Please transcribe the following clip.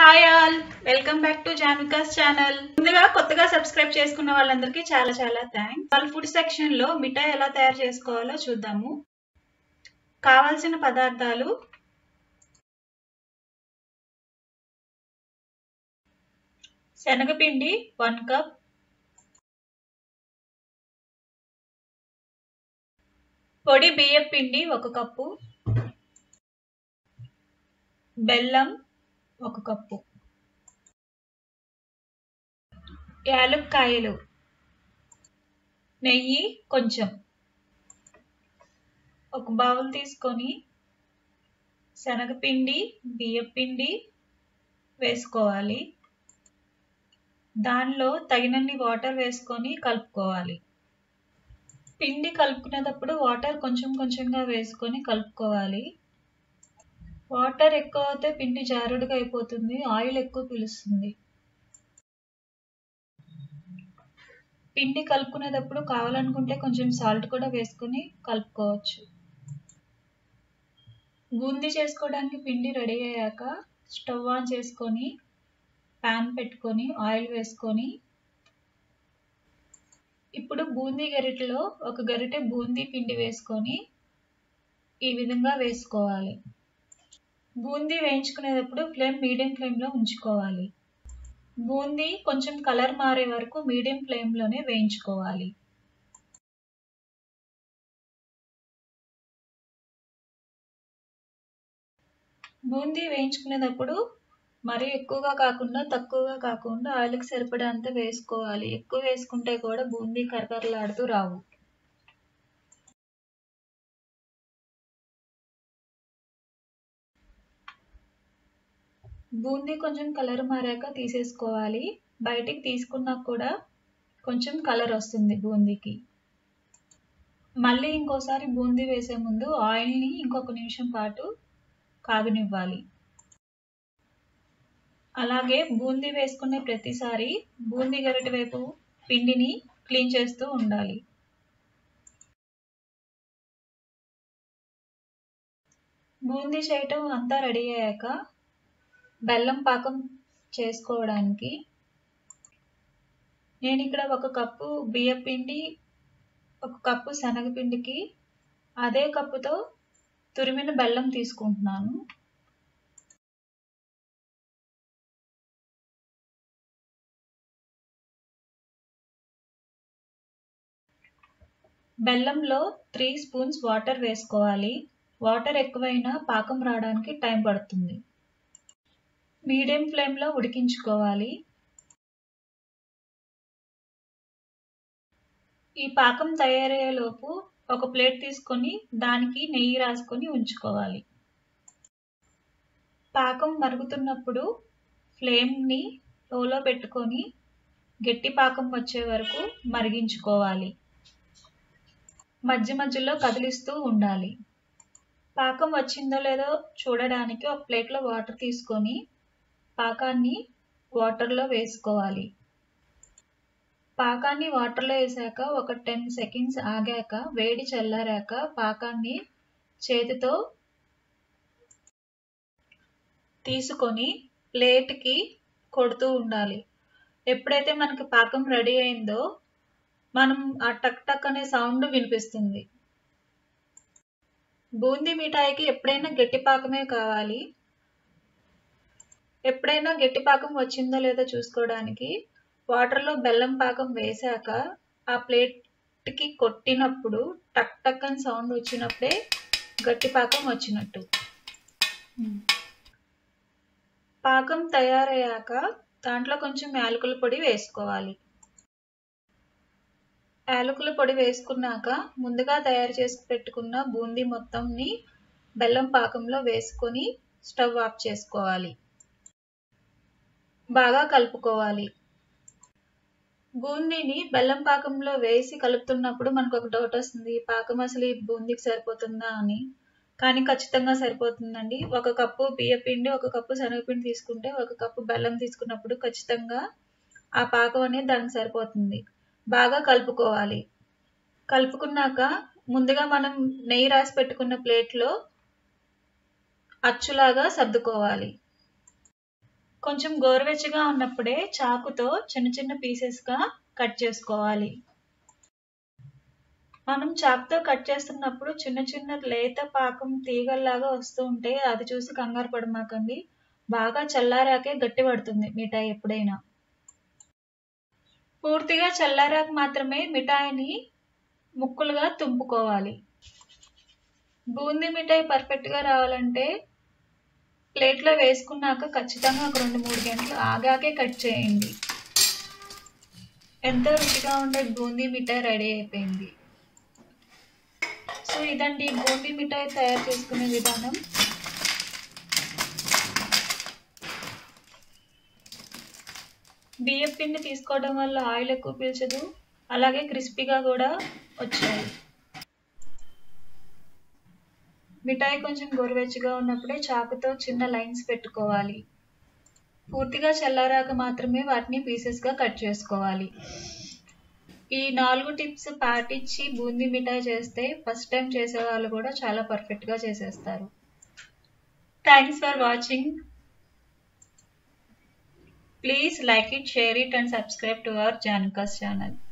hi all welcome back to జాన్వికాస్ channel ముందుగా కొత్తగా సబ్స్క్రైబ్ చేసుకున్న వాళ్ళందరికీ చాలా చాలా థ్యాంక్స్ వాళ్ళ ఫుడ్ సెక్షన్ లో మిఠాయి ఎలా తయారు చేసుకోవాలో చూద్దాము కావాల్సిన పదార్థాలు శనగపిండి వన్ కప్ పొడి బియ్యం పిండి ఒక కప్పు బెల్లం ఒక కప్పు యాలక్కాయలు నెయ్యి కొంచెం ఒక బౌల్ తీసుకొని శనగపిండి బియ్యపిండి వేసుకోవాలి దానిలో తగినన్ని వాటర్ వేసుకొని కలుపుకోవాలి పిండి కలుపుకునేటప్పుడు వాటర్ కొంచెం కొంచెంగా వేసుకొని కలుపుకోవాలి వాటర్ ఎక్కువ అయితే పిండి జారుడుగా అయిపోతుంది ఆయిల్ ఎక్కువ పిలుస్తుంది పిండి కలుపుకునేటప్పుడు కావాలనుకుంటే కొంచెం సాల్ట్ కూడా వేసుకొని కలుపుకోవచ్చు బూందీ చేసుకోవడానికి పిండి రెడీ అయ్యాక స్టవ్ ఆన్ చేసుకొని ప్యాన్ పెట్టుకొని ఆయిల్ వేసుకొని ఇప్పుడు బూందీ గరిటెలో ఒక గరిటె బూందీ పిండి వేసుకొని ఈ విధంగా వేసుకోవాలి బూందీ వేయించుకునేటప్పుడు ఫ్లేమ్ మీడియం ఫ్లేమ్లో ఉంచుకోవాలి బూందీ కొంచెం కలర్ మారే వరకు మీడియం ఫ్లేమ్లోనే వేయించుకోవాలి బూందీ వేయించుకునేటప్పుడు మరీ ఎక్కువగా కాకుండా తక్కువగా కాకుండా ఆయిల్కి సరిపడంత వేసుకోవాలి ఎక్కువ వేసుకుంటే కూడా బూందీ కరకరలాడుతూ రావు బూందీ కొంచెం కలర్ మారాక తీసేసుకోవాలి బయటికి తీసుకున్నా కూడా కొంచెం కలర్ వస్తుంది బూందీకి మళ్ళీ ఇంకోసారి బూందీ వేసే ముందు ఆయిల్ని ఇంకొక నిమిషం పాటు కాగనివ్వాలి అలాగే బూందీ వేసుకునే ప్రతిసారి బూందీ గరిటె వైపు పిండిని క్లీన్ చేస్తూ ఉండాలి బూందీ చేయటం అంతా రెడీ అయ్యాక బెల్లం పాకం చేసుకోవడానికి నేను ఇక్కడ ఒక కప్పు బియ్యం పిండి ఒక కప్పు శనగపిండికి అదే కప్పుతో తురిమిన బెల్లం తీసుకుంటున్నాను బెల్లంలో త్రీ స్పూన్స్ వాటర్ వేసుకోవాలి వాటర్ ఎక్కువైనా పాకం రావడానికి టైం పడుతుంది మీడియం ఫ్లేమ్లో ఉడికించుకోవాలి ఈ పాకం తయారయ్యేలోపు ఒక ప్లేట్ తీసుకొని దానికి నెయ్యి రాసుకొని ఉంచుకోవాలి పాకం మరుగుతున్నప్పుడు ఫ్లేమ్ని లోలో పెట్టుకొని గట్టి పాకం వచ్చే వరకు మరిగించుకోవాలి మధ్య మధ్యలో కదిలిస్తూ ఉండాలి పాకం వచ్చిందో లేదో చూడడానికి ఒక ప్లేట్లో వాటర్ తీసుకొని పాకాన్ని వాటర్లో వేసుకోవాలి పాకాన్ని వాటర్లో వేసాక ఒక టెన్ సెకండ్స్ ఆగాక వేడి చల్లారాక పాకాన్ని చేతితో తీసుకొని ప్లేట్కి కొడుతూ ఉండాలి ఎప్పుడైతే మనకి పాకం రెడీ అయిందో మనం ఆ టక్ టక్ అనే సౌండ్ వినిపిస్తుంది బూందీ మిఠాయికి ఎప్పుడైనా గట్టి పాకమే కావాలి ఎప్పుడైనా గట్టి పాకం వచ్చిందో లేదో చూసుకోవడానికి వాటర్లో బెల్లం పాకం వేసాక ఆ ప్లేట్కి కొట్టినప్పుడు టక్ టక్ అని సౌండ్ వచ్చినప్పుడే గట్టి పాకం వచ్చినట్టు పాకం తయారయ్యాక దాంట్లో కొంచెం యాలకుల పొడి వేసుకోవాలి యాలకుల పొడి వేసుకున్నాక ముందుగా తయారు చేసి పెట్టుకున్న బూందీ మొత్తంని బెల్లం పాకంలో వేసుకొని స్టవ్ ఆఫ్ చేసుకోవాలి బాగా కలుపుకోవాలి బూందీని బెల్లం పాకంలో వేసి కలుపుతున్నప్పుడు మనకు ఒక డౌట్ వస్తుంది పాకం అసలు ఈ బూందీకి సరిపోతుందా అని కానీ ఖచ్చితంగా సరిపోతుందండి ఒక కప్పు బియ్యపిండి ఒక కప్పు శనగపిండి తీసుకుంటే ఒక కప్పు బెల్లం తీసుకున్నప్పుడు ఖచ్చితంగా ఆ పాకం అనేది దానికి సరిపోతుంది బాగా కలుపుకోవాలి కలుపుకున్నాక ముందుగా మనం నెయ్యి రాసి పెట్టుకున్న ప్లేట్లో అచ్చులాగా సర్దుకోవాలి కొంచెం గోరువెచ్చగా ఉన్నప్పుడే చాకుతో చిన్న చిన్న పీసెస్గా కట్ చేసుకోవాలి మనం చాకుతో కట్ చేస్తున్నప్పుడు చిన్న చిన్న లేత పాకం తీగల్లాగా వస్తూ ఉంటే అది చూసి కంగారు పడమాకండి బాగా చల్లారాకే గట్టి పడుతుంది మిఠాయి ఎప్పుడైనా పూర్తిగా చల్లారాక మాత్రమే మిఠాయిని ముక్కలుగా తుంపుకోవాలి బూందీ మిఠాయి పర్ఫెక్ట్గా రావాలంటే ప్లేట్లో వేసుకున్నాక ఖచ్చితంగా ఒక రెండు మూడు గంటలు ఆగాకే కట్ చేయండి ఎంతో రుచిగా ఉండే బూందీ మిఠాయి రెడీ అయిపోయింది సో ఇదండి బూందీ మిఠాయి తయారు చేసుకునే విధానం బియ్యం పిండి తీసుకోవడం వల్ల ఆయిల్ ఎక్కువ పీల్చదు అలాగే క్రిస్పీగా కూడా వచ్చాయి మిఠాయి కొంచెం గోరువెచ్చగా ఉన్నప్పుడే చాకుతో చిన్న లైన్స్ పెట్టుకోవాలి పూర్తిగా చల్లారాక మాత్రమే వాటిని పీసెస్గా కట్ చేసుకోవాలి ఈ నాలుగు టిప్స్ పాటించి బూందీ మిఠాయి చేస్తే ఫస్ట్ టైం చేసే వాళ్ళు కూడా చాలా పర్ఫెక్ట్గా చేసేస్తారు thanks for watching please like it share it and subscribe to our జానకాస్ ఛానల్